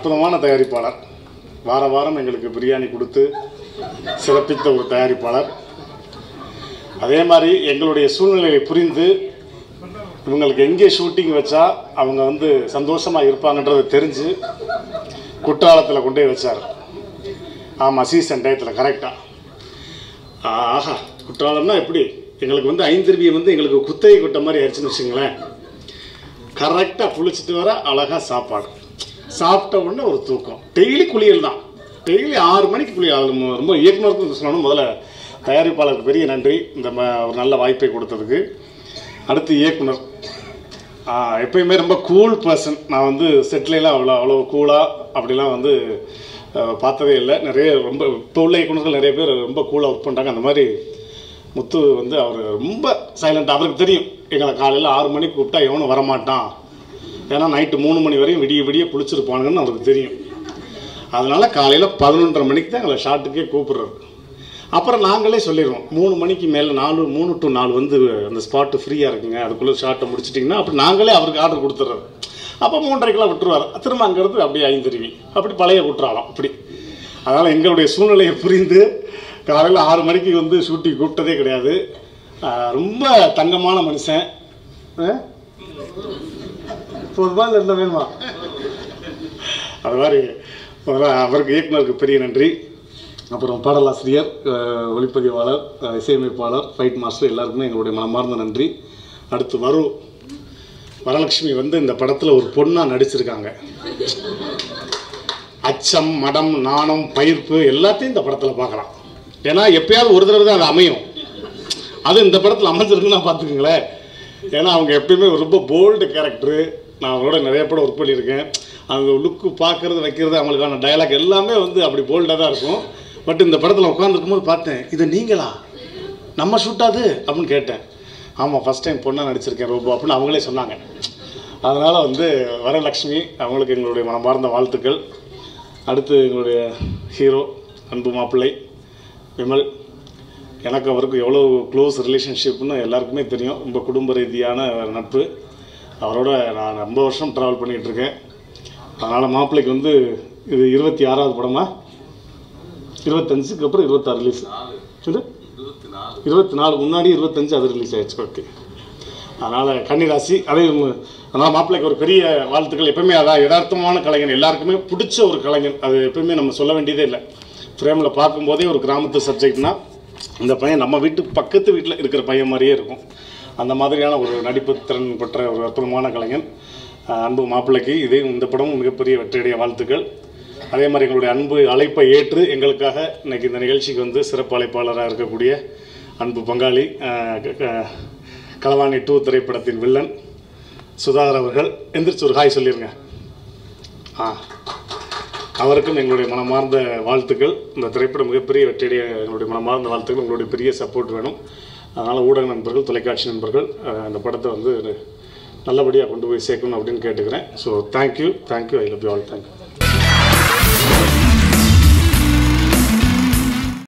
அற்புதமான தயாரிப்பாளர் வார வாரம் எங்களுக்கு பிரியாணி கொடுத்து சிறப்பித்த ஒரு தயாரிப்பாளர் அதே மாதிரி எங்களுடைய சூழ்நிலையை புரிந்து இவங்களுக்கு எங்கே ஷூட்டிங் வச்சா அவங்க வந்து சந்தோஷமாக இருப்பாங்கன்றதை தெரிஞ்சு குற்றாலத்தில் கொண்டு போய் வச்சார் ஆமாம் சீசன் டயத்தில் கரெக்டாக ஆஹா குற்றாலம்னா எப்படி எங்களுக்கு வந்து ஐந்திருவியை வந்து எங்களுக்கு குத்தகை கொட்ட மாதிரி ஆயிடுச்சுன்னு வச்சுங்களேன் கரெக்டாக குளிச்சுட்டு வர அழகாக சாப்பாடு சாப்பிட்ட உடனே ஒரு தூக்கம் டெய்லி குளியல் தான் டெய்லி ஆறு மணிக்கு குளியல் அது மு- ரொம்ப இயக்குனருக்கும் சொல்லணும் முதல்ல தயாரிப்பாளருக்கு பெரிய நன்றி இந்த ம- ஒரு நல்ல வாய்ப்பை கொடுத்ததுக்கு அடுத்து இயக்குனர் ஆ, எப்பயுமே ரொம்ப கூல் பர்சன் நான் வந்து செட்டிலாம் அவ்வளோ அவ்வளோ கூலாக அப்படிலாம் வந்து அஹ், பார்த்ததே இல்லை நிறைய ரொம்ப இப்போ உள்ள இயக்குனர்கள் நிறைய பேர் ரொம்ப கூலாக ஒர்க் பண்ணுறாங்க அந்த மாதிரி முத்து வந்து அவர் ரொம்ப சைலண்ட் அவருக்கு தெரியும் எங்களை காலையில் ஆறு மணிக்கு கூப்பிட்டா எவனும் வரமாட்டான் ஏன்னா நைட்டு மூணு மணி வரையும் விடிய விடிய குளிச்சிருப்பானுங்கன்னு அவருக்கு தெரியும் அதனால காலையில் பதினொன்றரை மணிக்கு தான் எங்களை ஷாட்டுக்கே கூப்பிடுறாரு அப்புறம் நாங்களே சொல்லிடுவோம் மூணு மணிக்கு மேலே நாலு மூணு டு நாலு வந்து அந்த ஸ்பாட்டு ஃப்ரீயாக இருக்குங்க அதுக்குள்ளே ஷாட்டை முடிச்சிட்டிங்கன்னா அப்படி நாங்களே அவருக்கு ஆர்டர் கொடுத்துட்றாரு அப்போ மூன்றரைக்கெல்லாம் விட்டுருவார் திரும்ப அங்கேருந்து அப்படியே ஐந்தருவி அப்படி பழைய குற்றாலம் அப்படி அதனால் எங்களுடைய சூழ்நிலையை புரிந்து காலையில் ஆறு மணிக்கு வந்து ஷூட்டிங் கூப்பிட்டதே கிடையாது ஆஹ் ரொம்ப தங்கமான மனுஷன் ஆ? போதுமா இல்லை என்ன வேணுமா அது மாதிரி முதல்ல அவருக்கு இயக்குனருக்கு பெரிய நன்றி அப்புறம் பாடலாசிரியர் அஹ், ஒளிப்பதிவாளர் அஹ், இசையமைப்பாளர் ஃபைட் மாஸ்டர் எல்லாருக்குமே எங்களுடைய மனமார்ந்த நன்றி அடுத்து வரு வரலட்சுமி வந்து இந்த படத்தில் ஒரு பொண்ணாக நடிச்சிருக்காங்க அச்சம் மடம் நாணம் பயிர்ப்பு எல்லாத்தையும் இந்த படத்தில் பார்க்கலாம் ஏன்னா எப்பயாவது ஒரு தடவை தான் அது அமையும் அது இந்த படத்தில் அமைஞ்சிருக்குன்னா பார்த்துக்குங்களேன் ஏன்னா அவங்க எப்பயுமே ரொம்ப போல்டு கேரக்டரு நான் அவங்களோட நிறைய படம் ஒர்க் பண்ணியிருக்கேன் அந்த லுக்கு பார்க்கறது வைக்கிறது அவங்களுக்கான டயலாக் எல்லாமே வந்து அப்படி போல்டாக தான் இருக்கும் பட் இந்த படத்தில் உட்காந்துருக்கும் போது பார்த்தேன் இது நீங்களா நம்ம ஷூட்டாது அப்படின்னு கேட்டேன் ஆமாம் ஃபஸ்ட் டைம் பொண்ணாக நடிச்சிருக்கேன் ரொம்ப அப்படின்னு அவங்களே சொன்னாங்க அதனால் வந்து வரலக்ஷ்மி அவங்களுக்கு எங்களுடைய மனமார்ந்த வாழ்த்துக்கள் அடுத்து எங்களுடைய ஹீரோ அன்பு மாப்பிள்ளை விமல் எனக்கு அவருக்கு எவ்வளோ க்ளோஸ் ரிலேஷன்ஷிப்னு எல்லாருக்குமே தெரியும் ரொம்ப குடும்ப ரீதியான நட்பு அவரோட நான் ரொம்ப வருஷம் ட்ராவல் பண்ணிகிட்டு இருக்கேன் அதனால் மாப்பிள்ளைக்கு வந்து இது இருபத்தி ஆறாவது படமா இருபத்தஞ்சுக்கு அப்புறம் இருபத்தாறு ரிலீஸ் இது இருபத்தி நாலு முன்னாடி இருபத்தஞ்சு அது ரிலீஸ் ஆயிடுச்சு ஓகே அதனால் கன்னிராசி அதே ம- அதனால் மாப்பிள்ளைக்கு ஒரு பெரிய வாழ்த்துக்கள் எப்பவுமே அதான் யதார்த்தமான கலைஞன் எல்லாருக்குமே பிடிச்ச ஒரு கலைஞன் அது எப்பவுமே நம்ம சொல்ல வேண்டியதே இல்லை ஃப்ரேமில் பார்க்கும்போதே ஒரு கிராமத்து சப்ஜெக்ட்னா இந்த பையன் நம்ம வீட்டு பக்கத்து வீட்டில் இருக்கிற பையன் மாதிரியே இருக்கும் அந்த மாதிரியான ஒரு நடிப்பு திறன் பெற்ற ஒரு அற்புதமான கலைஞன் அஹ் அன்பு மாப்பிள்ளைக்கு இதே இந்த படமும் மிகப்பெரிய வெற்றியடைய வாழ்த்துக்கள் அதே மாதிரி எங்களுடைய அன்பு அழைப்பை ஏற்று எங்களுக்காக இன்னைக்கு இந்த நிகழ்ச்சிக்கு வந்து சிறப்பு அழைப்பாளராக இருக்கக்கூடிய அன்பு பங்காளி அஹ் க- க- களவாணி டூ திரைப்படத்தின் வில்லன் சுதாகர் அவர்கள் எந்திரிச்சு ஒரு ஹாய் சொல்லிருங்க ஆ அவருக்கும் எங்களுடைய மனமார்ந்த வாழ்த்துக்கள் இந்த திரைப்படம் மிகப்பெரிய வெற்றியடைய எங்களுடைய மனமார்ந்த வாழ்த்துக்கள் உங்களுடைய பெரிய சப்போர்ட் வேணும் அதனால் ஊடக நண்பர்கள் தொலைக்காட்சி நண்பர்கள் அஹ், இந்த படத்தை வந்து நல்லபடியாக கொண்டு போய் சேர்க்கணும் அப்படின்னு கேட்டுக்கிறேன் so thank you thank you I love you all thank you